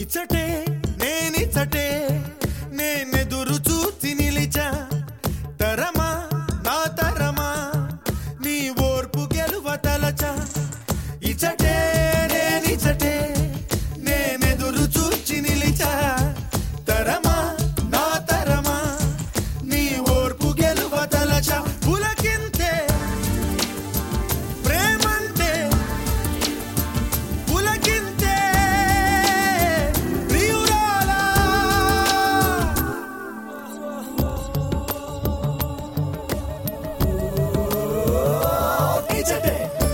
ఇచ్చటే నేనిచ్చటే నేనెదురు చూసి నిలిచా తరమా నా తరమా నీ ఓర్పు గెలువ తలచా ఇచ్చటే నేనిచ్చటే నేనెదురు చూచి నిలిచా తరమా నా తరమా నీ ఓర్పు గెలువ తలచా పులకింతే ప్రేమంటే పులకింతే ప్రియురాలా ఇచ్చటే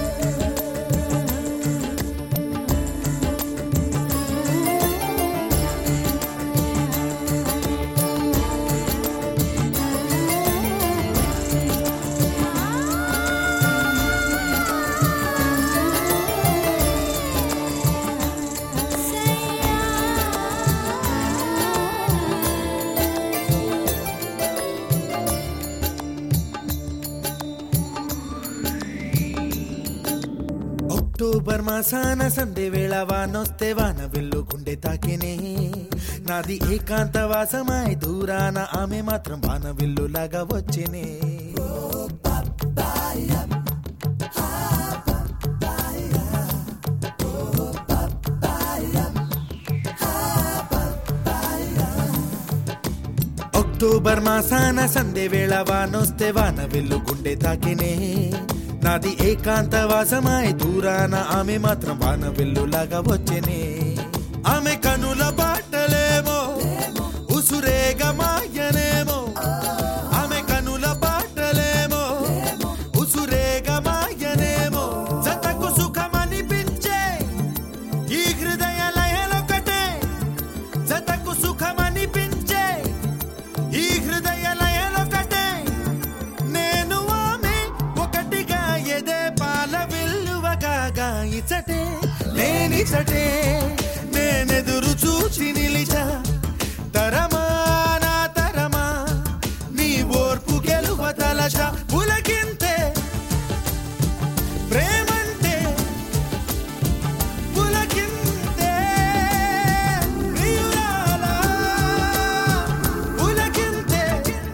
అక్టోబర్ మాసాన సందే వేళ వానొస్తే వాన వెళ్ళు గుండె తాకినే నాది ఏకాంత వాసమాయి దూరాన ఆమె మాత్రం వాన వెల్లులాగా వచ్చినే అక్టోబర్ మాసాన సందే వేళ వానొస్తే వాన వెళ్ళు గుండె తాకినే నాది ఏకాంత వాసమాయ దూరాన ఆమె మాత్రం వాన వెల్లులాగా వచ్చెనే ఆమె కనుల బాటలేమో ఉసురేగ మాయనేమో ఆమె కనుల బాటలేమో ఉసురేగ మాయనేమో జతకు సుఖమనిపించే ఈ హృదయ లయలొకటే జతకు సుఖమనిపించే ఈ హృదయ లయలొకటే నేను ఆమె ఒకటిగా ఎదే పాల వెల్లువగా ఇచ్చటే నేనిచ్చటే నేనెదురు చూచి నిలిచా తరమా నా తరమా నీ ఓర్పు గెలువ తలచ పులకింతే ప్రేమంటే పులకింతే ప్రియురాలా పులకింతే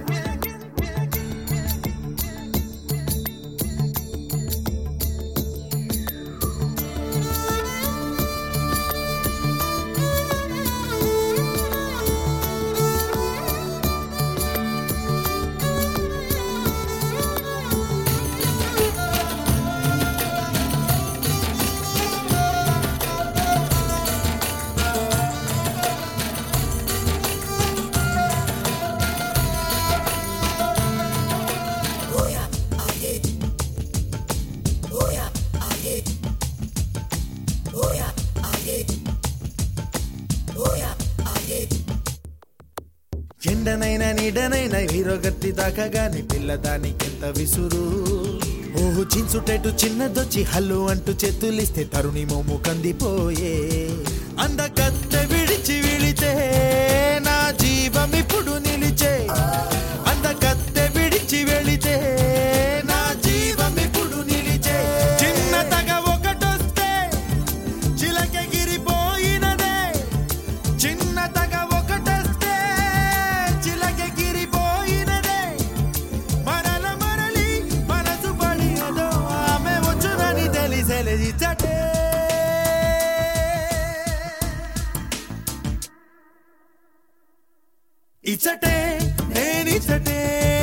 ఎండనైనా నీడనైనా వీరొగత్తి దాకాగాని పిల్లదానికి ఎంత విసురు ఓహు చించుటెటు చిన్నదొచ్చి హల్లు అంటూ చేతులిస్తే తరుణి మోము కందిపోయే అందకత్తె విడిచి విడితే నా జీవం ఇప్పుడు నిలిచే అందకత్తె విడిచి వెళితే నా జీవం ఇప్పుడు నిలిచే చిన్న తగ ఒకటొస్తే చిలకెగిరిపోయినదే చిన్న తగ ఒకటొస్తే చిలకెగిరిపోయినదే మరల మరలి మనసు పడినదో ఆమె వచ్చునని తెలిసెలే ఇచ్చటే ఇచ్చటే నేనిచ్చటే